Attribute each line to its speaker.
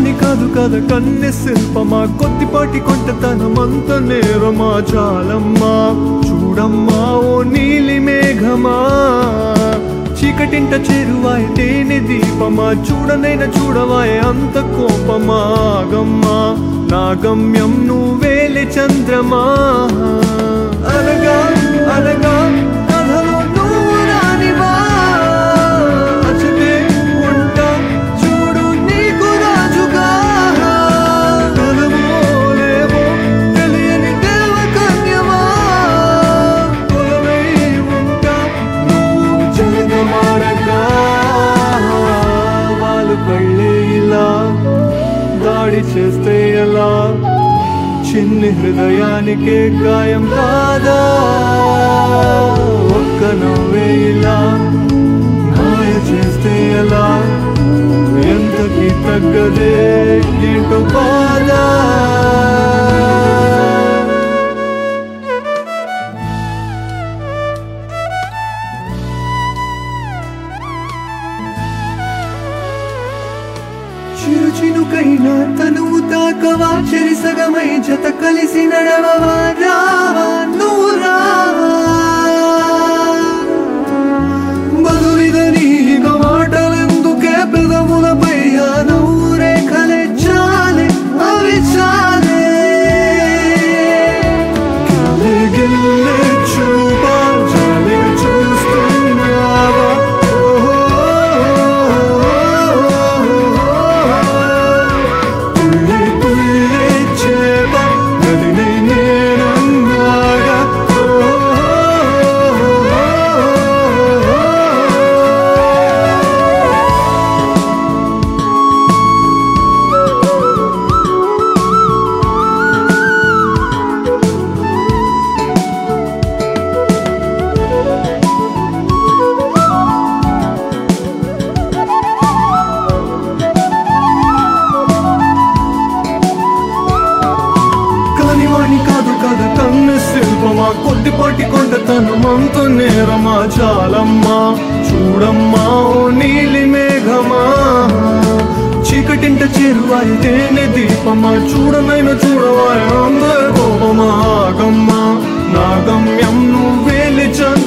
Speaker 1: కనివాణి కాదు కదా కన్నె శిల్పమా కొద్దిపాటి కొంటతనమంత నేరమా చాలమ్మా చూడమ్మా ఓ నీలి మేఘమా చీకటింట చేరువాయ తేనె దీపమా చూడనైన చూడవాయ అంత కోపమా గమ్మా నా గమ్యం నువ్వేలే చంద్రమా అనగా అనగా కథలో నువ్వు రానివా అచటే ఉంటా చూడు నీకు రాజుగా కలవో లేవో తెలియని దేవకన్యమా కొలవై ఉంటా నువ్వు జగమారగా వాళ్ళు కళ్ళే ఇలా దాడి చేస్తే ఎలా చిన్ని హృదయానికే గాయం కాదా ఒక్క నవ్వే ఇలా మాయ చేస్తే ఎలా ఎంతకి తగ్గదే ఏంటో బాధ చిరు చినుకైనా తనువు తాకవా చెరిసగమై జత కలిసి నడవవా రావా నువ్వు రావా బదులిదని ఇక మాటలెందుకే పెదవులపై ఆ నవ్వు రేఖలే చాలే అవి చాలే గిల్లే గిల్లే చూపా జాలిగా చూస్తున్నావా తుళ్ళే తుళ్ళే చేప నదినే నేనన్నాగా కానివాణి కాదు కదా కన్ను శిల్పమా కొద్దిపాటి కొండతనమంత నేరమా చాలమ్మా చూడమ్మా ఓ నీలి మేఘమా చీకటింట చేరువాయి తేనె దీపమా చూడనైన చూడవాయ అందర కోపమా ఆగమ్మా నా గమ్యం నువ్వేలి చంద్ర